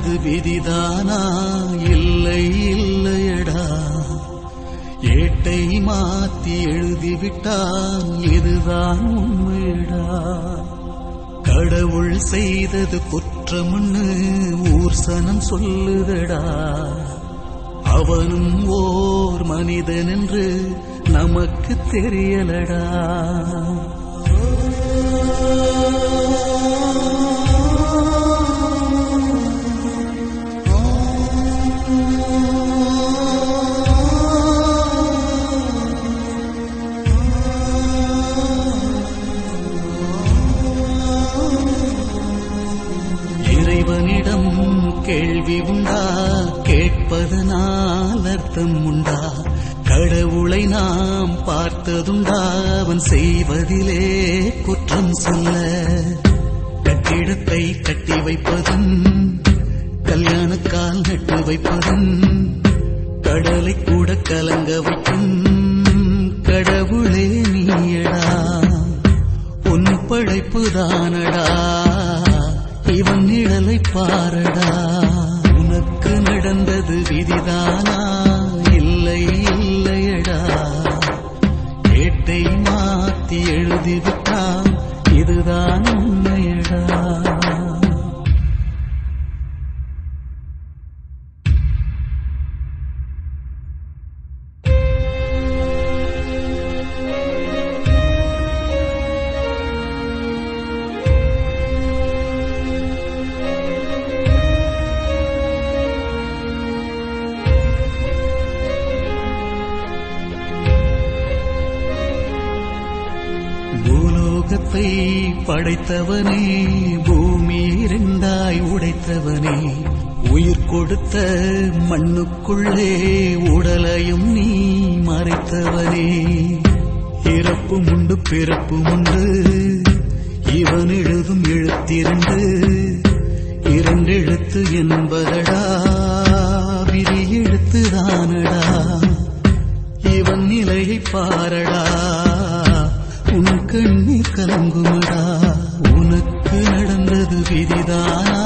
நடந்தது விதிதானா இல்லை இல்லையடா ஏட்டை மாத்தி எழுதிவிட்டான் இதுதான் உண்மையடா கடவுள் செய்தது குற்றம்னு ஊர் சனம் சொல்லுதடா அவனும் ஓர் மனிதன் என்று நமக்கு தெரியலடா இறைவனிடம் கேள்வி உண்டா கேட்பதனால் அர்த்தம் உண்டா கடவுளை நாம் பார்த்ததுண்டா அவன் செய்வதிலே குற்றம் சொல்ல கட்டிடத்தை கட்டி வைப்பதும் கல்யாணக்கால் நட்டு வைப்பதும் கடலை கூட கலங்க வைக்கும் கடவுளே நீயடா உன் படைப்பு தானடா இவன் நிழலை பாரடா உனக்கு நடந்தது விதிதானா இல்லை இல்லையடா ஏட்டை மாத்தி எழுதிவிட்டான் இதுதான் உண்மையடா பூலோகத்தை படைத்தவனே பூமி இரண்டாய் உடைத்தவனே உயிர் கொடுத்த மண்ணுக்குள்ளே உடலையும் நீ மறைத்தவனே இறப்பும் உண்டு பிறப்பும் உண்டு இவன் எழுதும் எழுத்திரண்டு இரண்டெழுத்து என்பதடா விதி எழுத்துதானடா இவன் நிலையை பாரடா உன் கண்ணீர் கலங்குமடா உனக்கு நடந்தது விதிதானா